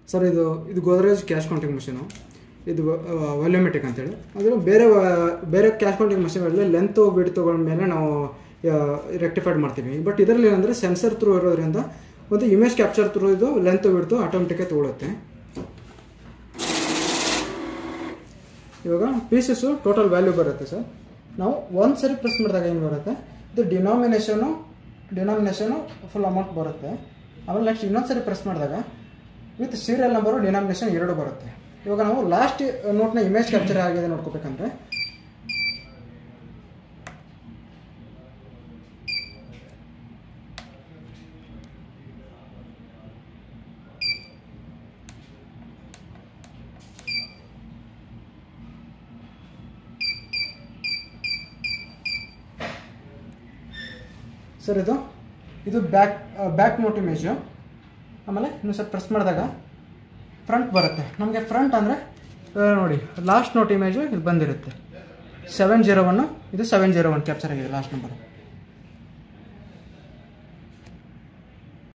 sir ಇದು ಇದು Godrej cash counting machine ಇದು ವಾಲ್ಯೂಮೆಟಿಕ್ ಅಂತೇಳಿ ಅದು ಬೇರೆ ವ- ಬೇರೆ ಕ್ಯಾಶ್ ಕೌಂಟಿಂಗ್ ಮಷೀನ್ಗಳಲ್ಲಿ ಲೆಂತು ಬಿಡ್ತುಗಳ ಮೇಲೆ ನಾವು ರೆಕ್ಟಿಫೈಡ್ ಮಾಡ್ತೀವಿ ಬಟ್ ಇದರಲ್ಲಿ ಏನಂದರೆ ಸೆನ್ಸರ್ ಥ್ರೂ ಇರೋದ್ರಿಂದ ಒಂದು ಇಮೇಜ್ ಕ್ಯಾಪ್ಚರ್ ಥ್ರೂ ಇದು ಲೆಂತ್ ಬಿಡ್ತು ಆಟೋಮೆಟಿಕ್ಕಾಗಿ ತೊಗೊಳುತ್ತೆ ಇವಾಗ ಪೀಸಸ್ಸು ಟೋಟಲ್ ವ್ಯಾಲ್ಯೂ ಬರುತ್ತೆ ಸರ್ ನಾವು ಒಂದು ಸರಿ ಪ್ರೆಸ್ ಮಾಡಿದಾಗ ಏನು ಬರುತ್ತೆ ಇದು ಡಿನಾಮಿನೇಷನು ಡಿನಾಮಿನೇಷನು ಫುಲ್ ಅಮೌಂಟ್ ಬರುತ್ತೆ ಆಮೇಲೆ ನೆಕ್ಸ್ಟ್ ಇನ್ನೊಂದು ಸರಿ ಪ್ರೆಸ್ ಮಾಡಿದಾಗ ವಿತ್ ಸೀರಿಯಲ್ ನಂಬರು ಡಿನಾಮಿನೇಷನ್ ಎರಡು ಬರುತ್ತೆ ಇವಾಗ ನಾವು ಲಾಸ್ಟ್ ನೋಟ್ನ ಇಮೇಜ್ ಕ್ಯಾಪ್ಚರ್ ಆಗಿದೆ ನೋಡ್ಕೋಬೇಕಂದ್ರೆ ಸರ್ ಇದು ಇದು ಬ್ಯಾಕ್ ಬ್ಯಾಕ್ ನೋಟ್ ಇಮೇಜು ಆಮೇಲೆ ಇನ್ನು ಸ್ವಲ್ಪ ಪ್ರೆಸ್ ಮಾಡಿದಾಗ ಫ್ರಂಟ್ ಬರುತ್ತೆ ನಮಗೆ ಫ್ರಂಟ್ ಅಂದರೆ ನೋಡಿ ಲಾಸ್ಟ್ ನೋಟ್ ಇಮೇಜು ಇದು ಬಂದಿರುತ್ತೆ ಸೆವೆನ್ ಜೀರೋ ಒನ್ನು ಇದು ಸೆವೆನ್ ಜೀರೋ ಒನ್ ಕ್ಯಾಪ್ಚರ್ ಆಗಿದೆ ಲಾಸ್ಟ್ ನಂಬರ್